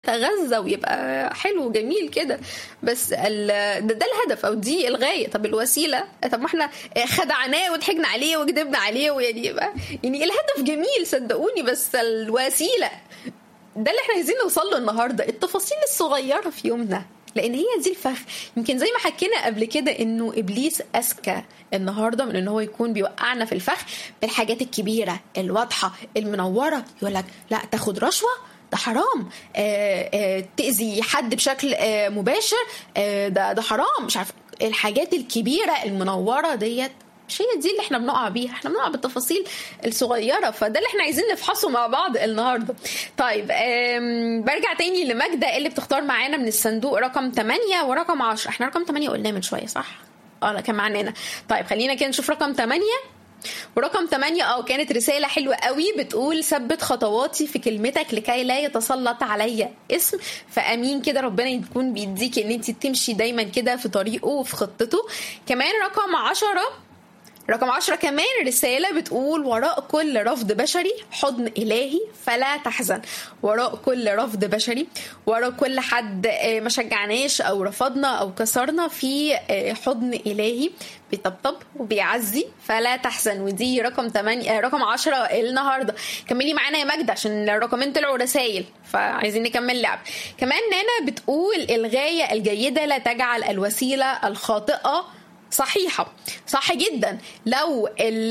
يتغذى ويبقى حلو وجميل كده بس ال... ده, ده الهدف او دي الغايه طب الوسيله طب ما احنا خدعناه وضحكنا عليه وكذبنا عليه ويعني يبقى يعني الهدف جميل صدقوني بس الوسيله ده اللي احنا عايزين نوصل له النهارده التفاصيل الصغيره في يومنا لان هي دي الفخ يمكن زي ما حكينا قبل كده انه ابليس اذكى النهارده من ان هو يكون بيوقعنا في الفخ بالحاجات الكبيره الواضحه المنوره يقول لك لا تاخد رشوه ده حرام آه آه تاذي حد بشكل آه مباشر آه ده ده حرام مش عارف الحاجات الكبيره المنوره ديت مش هي دي اللي احنا بنقع بيها احنا بنقع بالتفاصيل الصغيرة فده اللي احنا عايزين نفحصه مع بعض النهاردة طيب برجع تاني لماجدة اللي بتختار معانا من الصندوق رقم 8 ورقم 10 احنا رقم 8 قلناه من شوية صح؟ اه لا كان معانا طيب خلينا كده نشوف رقم 8 ورقم 8 اه كانت رسالة حلوة قوي بتقول ثبت خطواتي في كلمتك لكي لا يتسلط عليا اسم فامين كده ربنا يكون بيديك ان انت تمشي دايما كده في طريقه وفي خطته كمان رقم 10 رقم عشرة كمان رسالة بتقول وراء كل رفض بشري حضن إلهي فلا تحزن وراء كل رفض بشري وراء كل حد ما شجعناش أو رفضنا أو كسرنا في حضن إلهي بيطبطب وبيعزي فلا تحزن ودي رقم 8 رقم 10 النهارده كملي معانا يا ماجده عشان الرقمين طلعوا رسايل فعايزين نكمل لعب كمان نانا بتقول الغايه الجيده لا تجعل الوسيله الخاطئه صحيحه صح جدا لو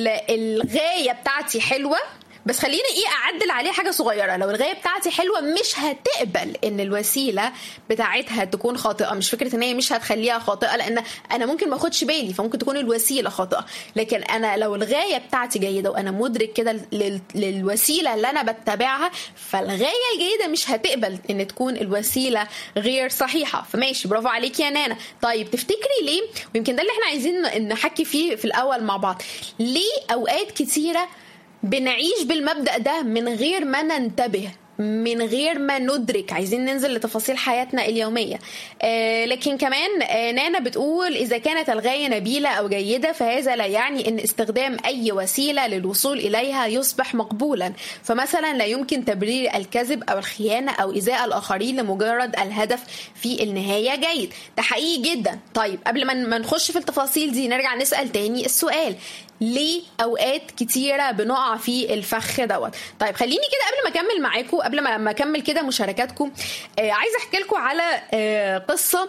الغايه بتاعتي حلوه بس خليني ايه اعدل عليه حاجه صغيره لو الغايه بتاعتي حلوه مش هتقبل ان الوسيله بتاعتها تكون خاطئه مش فكره ان هي مش هتخليها خاطئه لان انا ممكن ما اخدش بالي فممكن تكون الوسيله خاطئه لكن انا لو الغايه بتاعتي جيده وانا مدرك كده للوسيله اللي انا بتبعها فالغايه الجيده مش هتقبل ان تكون الوسيله غير صحيحه فماشي برافو عليك يا نانا طيب تفتكري ليه ويمكن ده اللي احنا عايزين نحكي فيه في الاول مع بعض ليه اوقات كتيره بنعيش بالمبدا ده من غير ما ننتبه من غير ما ندرك عايزين ننزل لتفاصيل حياتنا اليومية آه لكن كمان آه نانا بتقول إذا كانت الغاية نبيلة أو جيدة فهذا لا يعني أن استخدام أي وسيلة للوصول إليها يصبح مقبولا فمثلا لا يمكن تبرير الكذب أو الخيانة أو إيذاء الآخرين لمجرد الهدف في النهاية جيد ده حقيقي جدا طيب قبل ما نخش في التفاصيل دي نرجع نسأل تاني السؤال ليه اوقات كتيره بنقع في الفخ دوت طيب خليني كده قبل ما اكمل معاكم قبل ما اكمل كده مشاركاتكم آه عايزه احكي لكم على آه قصه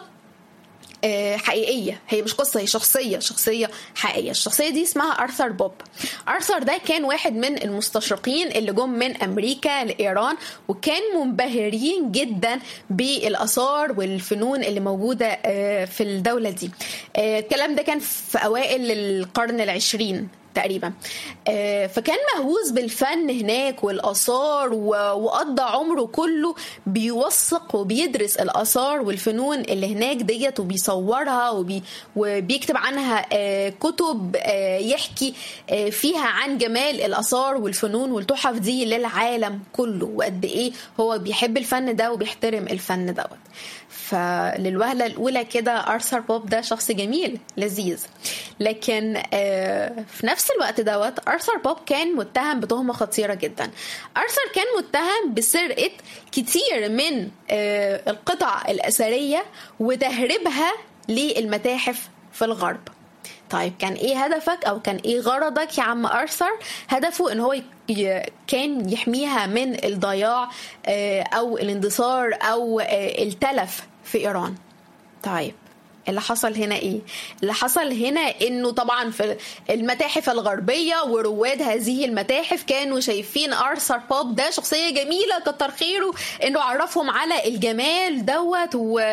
حقيقيه هي مش قصه هي شخصيه شخصيه حقيقيه الشخصيه دي اسمها ارثر بوب ارثر ده كان واحد من المستشرقين اللي جم من امريكا لايران وكان منبهرين جدا بالاثار والفنون اللي موجوده في الدوله دي الكلام ده كان في اوائل القرن العشرين تقريبا فكان مهووس بالفن هناك والاثار وقضى عمره كله بيوثق وبيدرس الاثار والفنون اللي هناك ديت وبيصورها وبي وبيكتب عنها كتب يحكي فيها عن جمال الاثار والفنون والتحف دي للعالم كله وقد ايه هو بيحب الفن ده وبيحترم الفن دوت فللوهله الاولى كده ارثر بوب ده شخص جميل لذيذ لكن في نفس الوقت دوت ارثر بوب كان متهم بتهمه خطيره جدا ارثر كان متهم بسرقه كتير من القطع الاثريه وتهريبها للمتاحف في الغرب طيب كان ايه هدفك او كان ايه غرضك يا عم ارثر هدفه ان هو كان يحميها من الضياع او الاندثار او التلف في ايران طيب اللي حصل هنا ايه اللي حصل هنا انه طبعا في المتاحف الغربيه ورواد هذه المتاحف كانوا شايفين ارثر بوب ده شخصيه جميله كتر خيره انه عرفهم على الجمال دوت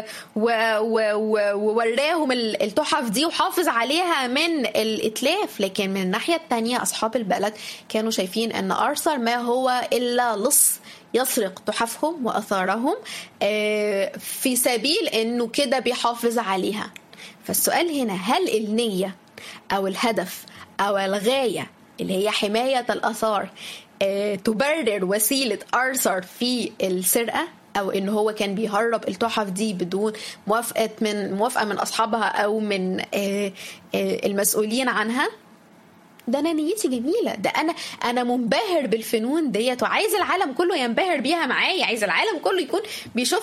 ووراهم التحف دي وحافظ عليها من الاتلاف لكن من الناحيه الثانيه اصحاب البلد كانوا شايفين ان ارثر ما هو الا لص يسرق تحفهم واثارهم في سبيل انه كده بيحافظ عليها فالسؤال هنا هل النيه او الهدف او الغايه اللي هي حمايه الاثار تبرر وسيله ارثر في السرقه او ان هو كان بيهرب التحف دي بدون موافقه من موافقه من اصحابها او من المسؤولين عنها ده انا نيتي جميله ده انا انا منبهر بالفنون ديت وعايز العالم كله ينبهر بيها معايا عايز العالم كله يكون بيشوف